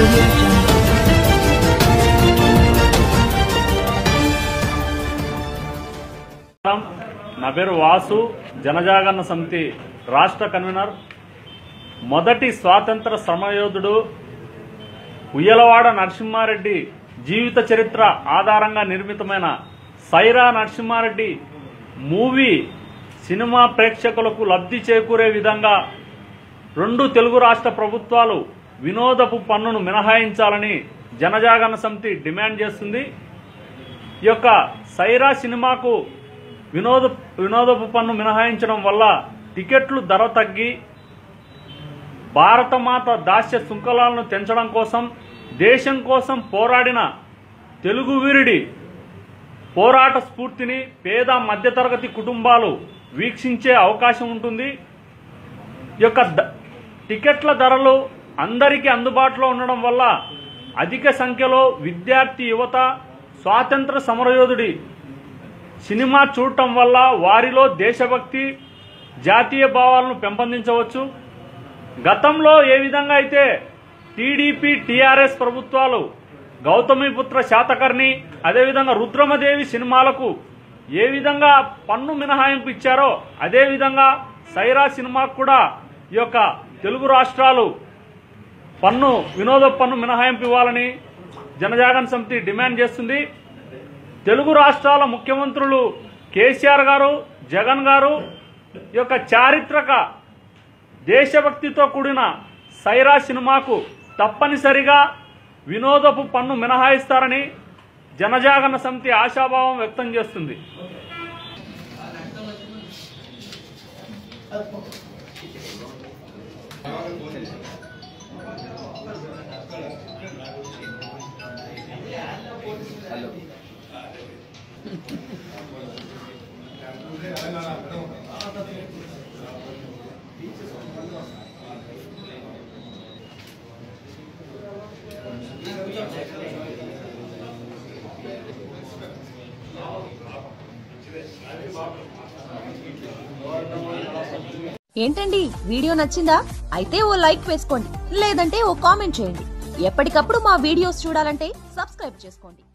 audio jungle. నమస్కారం. నా పేరు వాసు జనజాగరణ సమితి రాష్ట్ర కన్వీనర్ మొదటి స్వాతంత్ర సమరయోధుడు ఉయ్యలవాడ నరసింహారెడ్డి జీవిత చరిత్ర ఆధారంగా నిర్మితమైన సైరా నరసింహారెడ్డి మూవీ సినిమా ప్రేక్షకులకు లబ్ధి చేకూరే విధంగా రెండు తెలుగు రాష్ట్ర ప్రభుత్వాలు వినోదపు పన్నును మినహాయించాలని జనజాగరణ సమితి డిమాండ్ చేస్తుంది ఈ యొక్క సైరా సినిమాకు వినోద వినోదపు పన్ను మినహాయించడం వల్ల టికెట్లు ధర తగ్గి భారతమాత దాస్య శృంఖలాలను తెంచడం కోసం దేశం కోసం పోరాడిన తెలుగు వీరుడి పోరాట స్ఫూర్తిని పేద మధ్యతరగతి కుటుంబాలు వీక్షించే అవకాశం ఉంటుంది ఈ యొక్క ద- టికెట్ల ధరలు అందరికీ అందుబాటులో ఉండడం వల్ల అధిక సంఖ్యలో విద్యార్థి యువత స్వాతంత్ర సమరయోధుడి సినిమా చూడటం వల్ల వారిలో దేశభక్తి జాతీయ భావాలను పెంపొందించవచ్చు గతంలో ఏ విధంగా అయితే టీడీపీ టీఆర్ఎస్ ప్రభుత్వాలు గౌతమిపుత్ర శాతకర్ణి అదేవిధంగా రుద్రమదేవి సినిమాలకు ఏ విధంగా పన్ను మినహాయింపు ఇచ్చారో అదేవిధంగా సైరా సినిమాకు కూడా ఈ యొక్క తెలుగు రాష్ట్రాలు పన్ను వినోద పన్ను మినహాయింపు ఇవ్వాలని జనజాగరణ సమితి డిమాండ్ చేస్తుంది తెలుగు రాష్ట్రాల ముఖ్యమంత్రులు కేసీఆర్ గారు జగన్ గారు ఈ యొక్క చారిత్రక దేశభక్తితో కూడిన సైరా సినిమాకు తప్పనిసరిగా వినోదపు పన్ను మినహాయిస్తారని జనజాగరణ సమితి ఆశాభావం వ్యక్తం చేస్తుంది ఏంటండి వీడియో నచ్చిందా అయితే ఓ లైక్ వేసుకోండి లేదంటే ఓ కామెంట్ చేయండి ఎప్పటికప్పుడు మా వీడియోస్ చూడాలంటే సబ్స్క్రైబ్ చేసుకోండి